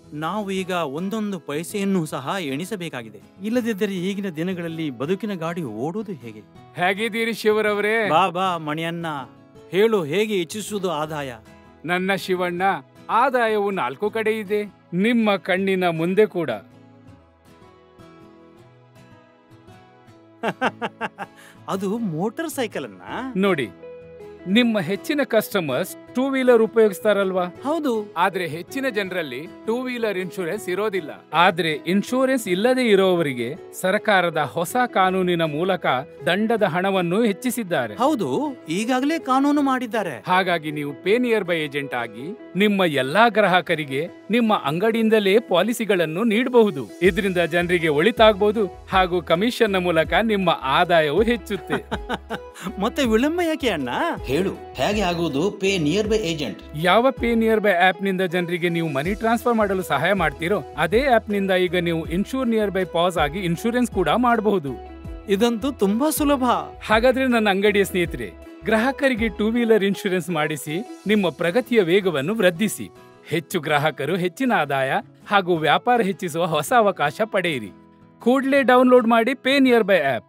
ನಾವು ಈಗ ಒಂದೊಂದು ಪೈಸೆಯನ್ನು ಸಹ ಎಣಿಸಬೇಕಾಗಿದೆ ಇಲ್ಲದಿದ್ದರೆ ಈಗಿನ ದಿನಗಳಲ್ಲಿ ಬದುಕಿನ ಗಾಡಿ ಓಡುವುದು ಹೇಗೆ ಹೇಗಿದ್ದೀರಿ ಶಿವರವರೇ ಬಾಬಾ ಮಣಿಯನ್ನ ಹೇಳು ಹೇಗೆ ಹೆಚ್ಚಿಸುವುದು ಆದಾಯ ನನ್ನ ಶಿವಣ್ಣ ಆದಾಯವು ನಾಲ್ಕು ಕಡೆ ಇದೆ ನಿಮ್ಮ ಕಣ್ಣಿನ ಮುಂದೆ ಕೂಡ ಅದು ಮೋಟಾರ್ ಸೈಕಲ್ ಅನ್ನ ನೋಡಿ ನಿಮ್ಮ ಹೆಚ್ಚಿನ ಕಸ್ಟಮರ್ಸ್ ಟೂ ವೀಲರ್ ಉಪಯೋಗಿಸ್ತಾರಲ್ವಾ ಹೌದು ಆದ್ರೆ ಹೆಚ್ಚಿನ ಜನರಲ್ಲಿ ಟೂ ವೀಲರ್ ಇನ್ಶೂರೆನ್ಸ್ ಇರೋದಿಲ್ಲ ಆದ್ರೆ ಇನ್ಶೂರೆನ್ಸ್ ಇಲ್ಲದೆ ಇರೋವರಿಗೆ ಸರ್ಕಾರದ ಹೊಸ ಕಾನೂನಿನ ಮೂಲಕ ದಂಡದ ಹಣವನ್ನು ಹೆಚ್ಚಿಸಿದ್ದಾರೆ ಹೌದು ಈಗಾಗಲೇ ಕಾನೂನು ಮಾಡಿದ್ದಾರೆ ಹಾಗಾಗಿ ನೀವು ಪೇ ನಿಯರ್ ಬೈ ಏಜೆಂಟ್ ಆಗಿ ನಿಮ್ಮ ಎಲ್ಲಾ ಗ್ರಾಹಕರಿಗೆ ನಿಮ್ಮ ಅಂಗಡಿಯಿಂದಲೇ ಪಾಲಿಸಿಗಳನ್ನು ನೀಡಬಹುದು ಇದರಿಂದ ಜನರಿಗೆ ಒಳಿತಾಗಬಹುದು ಹಾಗೂ ಕಮಿಷನ್ನ ಮೂಲಕ ನಿಮ್ಮ ಆದಾಯವು ಹೆಚ್ಚುತ್ತೆ ಮತ್ತೆ ವಿಳಂಬ ಯಾಕೆ ಅಣ್ಣ ಹೇಳು ಹೇಗೆ ಆಗುವುದು ಪೇ ನಿಯರ್ ಬೈ ಏಜೆಂಟ್ ಯಾವ ಪೇ ನಿಯರ್ ಬೈ ಆಪ್ ನಿಂದ ಜನರಿಗೆ ನೀವು ಮನಿ ಟ್ರಾನ್ಸ್ಫರ್ ಮಾಡಲು ಸಹಾಯ ಮಾಡ್ತೀರೋ ಅದೇ ಆಪ್ ನಿಂದ ಈಗ ನೀವು ಇನ್ಶೂರ್ ನಿಯರ್ ಬೈ ಪಾಸ್ ಆಗಿ ಇನ್ಶೂರೆನ್ಸ್ ಕೂಡ ಮಾಡಬಹುದು ಇದಂತೂ ತುಂಬಾ ಸುಲಭ ಹಾಗಾದ್ರೆ ನನ್ನ ಅಂಗಡಿಯ ಸ್ನೇಹಿತರೆ ಗ್ರಾಹಕರಿಗೆ ಟೂ ವೀಲರ್ ಇನ್ಶೂರೆನ್ಸ್ ಮಾಡಿಸಿ ನಿಮ್ಮ ಪ್ರಗತಿಯ ವೇಗವನ್ನು ವೃದ್ಧಿಸಿ ಹೆಚ್ಚು ಗ್ರಾಹಕರು ಹೆಚ್ಚಿನ ಆದಾಯ ಹಾಗೂ ವ್ಯಾಪಾರ ಹೆಚ್ಚಿಸುವ ಹೊಸ ಅವಕಾಶ ಪಡೆಯಿರಿ ಕೂಡಲೇ ಡೌನ್ಲೋಡ್ ಮಾಡಿ ಪೇ ನಿಯರ್ ಬೈ ಆಪ್